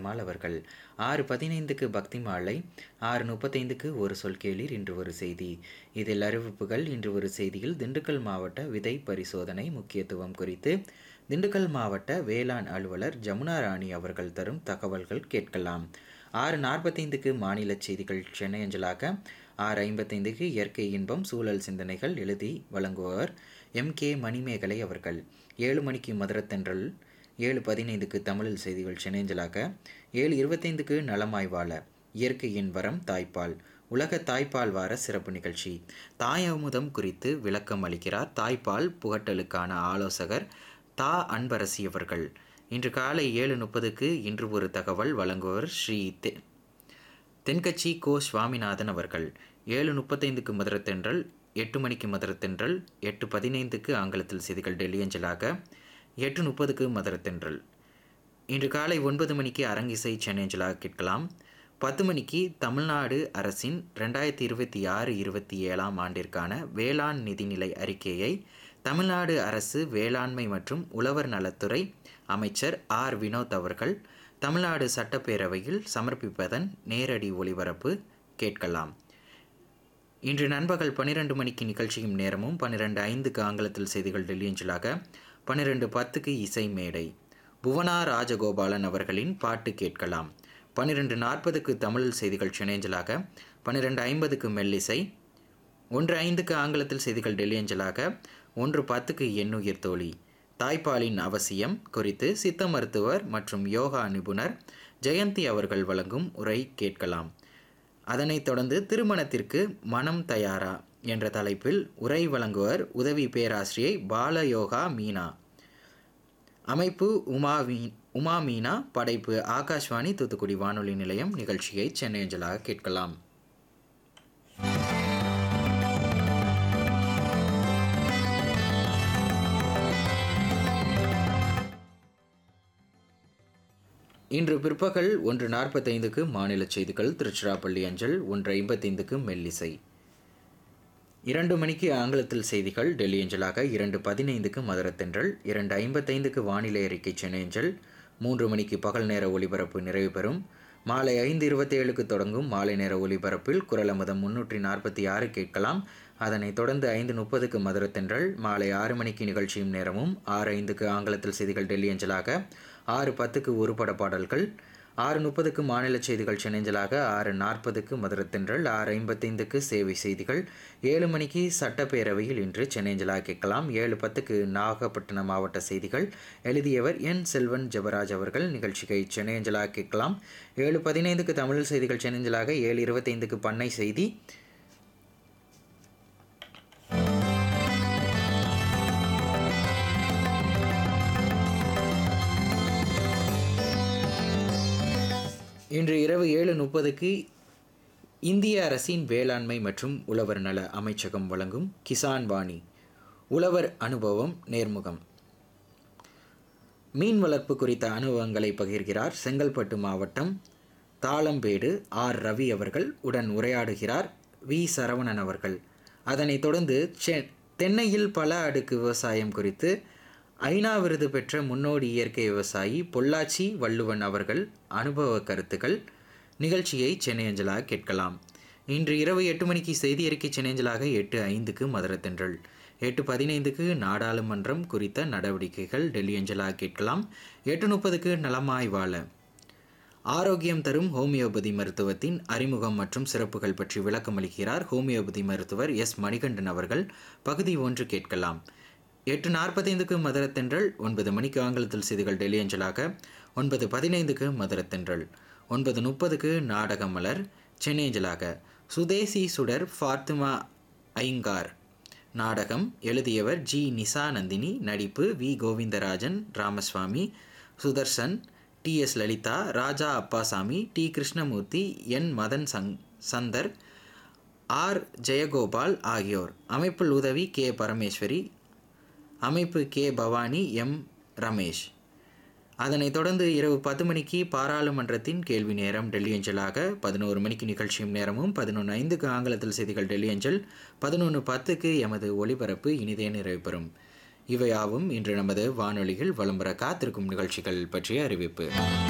ஜெயமால் அவர்கள் ஆறு பதினைந்துக்கு பக்தி மாலை ஆறு முப்பத்தைந்துக்கு ஒரு சொல் கேளீர் இன்று ஒரு செய்தி இதில் அறிவிப்புகள் இன்று ஒரு செய்தியில் திண்டுக்கல் மாவட்ட விதை பரிசோதனை முக்கியத்துவம் குறித்து திண்டுக்கல் மாவட்ட வேளாண் அலுவலர் ஜமுனா ராணி அவர்கள் தரும் தகவல்கள் கேட்கலாம் ஆறு நாற்பத்தைந்துக்கு மாநில செய்திகள் சென்னை அஞ்சலாக ஆறு ஐம்பத்தைந்துக்கு இயற்கை இன்பம் சூழல் சிந்தனைகள் எழுதி வழங்குபவர் எம் கே மணிமேகலை அவர்கள் ஏழு மணிக்கு மதுரத்தென்றல் ஏழு பதினைந்துக்கு தமிழில் செய்திகள் சென்னைஞ்சலாக ஏழு இருபத்தைந்துக்கு நலமாய் வாழ இயற்கையின் வரம் தாய்ப்பால் உலக தாய்ப்பால் வார சிறப்பு நிகழ்ச்சி தாய் அமுதம் குறித்து விளக்கம் அளிக்கிறார் தாய்ப்பால் புகட்டலுக்கான ஆலோசகர் தா அன்பரசி அவர்கள் இன்று காலை ஏழு முப்பதுக்கு இன்று ஒரு தகவல் வழங்குவர் ஸ்ரீ தெ தென்கட்சி கோ சுவாமிநாதன் அவர்கள் ஏழு முப்பத்தைந்துக்கு மதுரத்தென்றல் எட்டு மணிக்கு மதுரத்தென்றல் எட்டு பதினைந்துக்கு ஆங்கிலத்தில் செய்திகள் டெல்லி அஞ்சலாக எட்டு முப்பதுக்கு மதுரத்தென்றல் இன்று காலை ஒன்பது மணிக்கு அரங்கிசை சென்னை அஞ்சலாக கேட்கலாம் பத்து மணிக்கு தமிழ்நாடு அரசின் ரெண்டாயிரத்தி இருபத்தி ஆறு இருபத்தி ஏழாம் ஆண்டிற்கான வேளாண் நிதிநிலை அறிக்கையை தமிழ்நாடு அரசு வேளாண்மை மற்றும் உழவர் நலத்துறை அமைச்சர் ஆர் வினோத் அவர்கள் தமிழ்நாடு சட்டப்பேரவையில் சமர்ப்பிப்பதன் நேரடி ஒளிபரப்பு கேட்கலாம் இன்று நண்பகல் பன்னிரெண்டு மணிக்கு நிகழ்ச்சியும் நேரமும் பன்னிரெண்டு ஐந்துக்கு ஆங்கிலத்தில் செய்திகள் டெல்லியஞ்சலாக பன்னிரெண்டு பத்துக்கு இசை மேடை புவனா ராஜகோபாலன் அவர்களின் பாட்டு கேட்கலாம் பன்னிரெண்டு நாற்பதுக்கு தமிழில் செய்திகள் சென்னைஞ்சலாக பன்னிரெண்டு ஐம்பதுக்கு மெல்லிசை ஒன்று ஐந்துக்கு ஆங்கிலத்தில் செய்திகள் டெல்லியஞ்சலாக ஒன்று பத்துக்கு எண்ணுயிர் தோழி தாய்ப்பாலின் அவசியம் குறித்து சித்த மருத்துவர் மற்றும் யோகா நிபுணர் ஜெயந்தி அவர்கள் வழங்கும் உரை கேட்கலாம் அதனைத் தொடர்ந்து திருமணத்திற்கு மனம் தயாரா என்ற தலைப்பில் உரை வழங்குவர் உதவி பேராசிரியை பாலயோகா மீனா அமைப்பு உமா மீ உமா மீனா படைப்பு ஆகாஷ்வாணி தூத்துக்குடி வானொலி நிலையம் நிகழ்ச்சியை சென்னை அஞ்சலாக கேட்கலாம் இன்று பிற்பகல் ஒன்று நாற்பத்தைந்துக்கு மாநில செய்திகள் திருச்சிராப்பள்ளி அஞ்சல் ஒன்று ஐம்பத்தைந்துக்கு மெல்லிசை இரண்டு மணிக்கு ஆங்கிலத்தில் செய்திகள் டெல்லி அஞ்சலாக இரண்டு பதினைந்துக்கு மதுரத்தென்றல் இரண்டு ஐம்பத்தைந்துக்கு வானிலை அறிக்கை சென்னை அஞ்சல் மூன்று மணிக்கு பகல் நேர ஒலிபரப்பு நிறைவு பெறும் மாலை ஐந்து இருபத்தி ஏழுக்கு தொடங்கும் மாலை நேர ஒலிபரப்பில் குரல் அமுதம் முன்னூற்றி நாற்பத்தி ஆறு கேட்கலாம் அதனைத் தொடர்ந்து ஐந்து முப்பதுக்கு மதுரத்தென்றல் மாலை ஆறு மணிக்கு நிகழ்ச்சியும் நேரமும் ஆறு ஐந்துக்கு ஆங்கிலத்தில் செய்திகள் டெல்லி அஞ்சலாக ஆறு பத்துக்கு ஒரு பட பாடல்கள் ஆறு முப்பதுக்கு மாநில செய்திகள் சென்னஞ்சலாக ஆறு நாற்பதுக்கு மதுரத்தென்றல் ஆறு ஐம்பத்தைந்துக்கு சேவை செய்திகள் ஏழு மணிக்கு சட்டப்பேரவையில் இன்று சென்னஞ்சலா கேட்கலாம் ஏழு பத்துக்கு நாகப்பட்டினம் மாவட்ட செய்திகள் எழுதியவர் என் செல்வன் ஜெபராஜ் அவர்கள் நிகழ்ச்சியை சென்னையஞ்சலா கேட்கலாம் ஏழு பதினைந்துக்கு தமிழ் செய்திகள் சென்னஞ்சலாக ஏழு இருபத்தைந்துக்கு பண்ணை செய்தி இன்று இரவு ஏழு முப்பதுக்கு இந்திய அரசின் வேளாண்மை மற்றும் உழவர் நல அமைச்சகம் வழங்கும் கிசான் வாணி உழவர் அனுபவம் நேர்முகம் மீன் வளர்ப்பு குறித்த அனுபவங்களை பகிர்கிறார் செங்கல்பட்டு மாவட்டம் தாளம்பேடு ஆர் ரவி அவர்கள் உடன் உரையாடுகிறார் வி சரவணன் அவர்கள் அதனைத் தொடர்ந்து செ தென்னையில் பல அடுக்கு விவசாயம் குறித்து ஐநா விருது பெற்ற முன்னோடி இயற்கை விவசாயி பொள்ளாச்சி வள்ளுவன் அவர்கள் அனுபவ கருத்துக்கள் நிகழ்ச்சியை சென்னை அஞ்சலாக கேட்கலாம் இன்று இரவு எட்டு மணிக்கு செய்தி அறிக்கை சென்னை அஞ்சலாக எட்டு ஐந்துக்கு மதுரத்தென்றல் எட்டு பதினைந்துக்கு நாடாளுமன்றம் குறித்த நடவடிக்கைகள் டெல்லி அஞ்சலாக கேட்கலாம் எட்டு முப்பதுக்கு நலமாய் வாழ ஆரோக்கியம் தரும் ஹோமியோபதி மருத்துவத்தின் அறிமுகம் மற்றும் சிறப்புகள் பற்றி விளக்கம் அளிக்கிறார் ஹோமியோபதி மருத்துவர் எஸ் மணிகண்டன் அவர்கள் பகுதி ஒன்று கேட்கலாம் எட்டு நாற்பத்தைந்துக்கு மதுரத்தென்றல் ஒன்பது மணிக்கு ஆங்கிலத்தில் செய்திகள் டெல்லி அஞ்சலாக ஒன்பது பதினைந்துக்கு மதுரத்தென்றல் ஒன்பது முப்பதுக்கு நாடக மலர் சென்னை அஞ்சலாக சுதேசி சுடர் ஃபாத்திமா ஐங்கார் நாடகம் எழுதியவர் ஜி நிசா நந்தினி நடிப்பு V Govindarajan Ramaswamy Sudarshan T S Lalitha Raja Appasamy T Krishnamurthy N Madhan சங் சந்தர் ஆர் ஜெயகோபால் ஆகியோர் அமைப்பில் உதவி கே பரமேஸ்வரி அமைப்பு கே பவானி எம் ரமேஷ் அதனைத் தொடர்ந்து இரவு பத்து மணிக்கு பாராளுமன்றத்தின் கேள்வி நேரம் டெல்லி அஞ்சலாக பதினோரு மணிக்கு நிகழ்ச்சியும் நேரமும் பதினொன்று ஐந்துக்கு ஆங்கிலத்தில் செய்திகள் டெல்லி அஞ்சல் பதினொன்று பத்துக்கு எமது ஒளிபரப்பு இனிதே நிறைவு பெறும் இவையாவும் இன்று நமது வானொலியில் வலம் வர காத்திருக்கும் நிகழ்ச்சிகள் பற்றிய அறிவிப்பு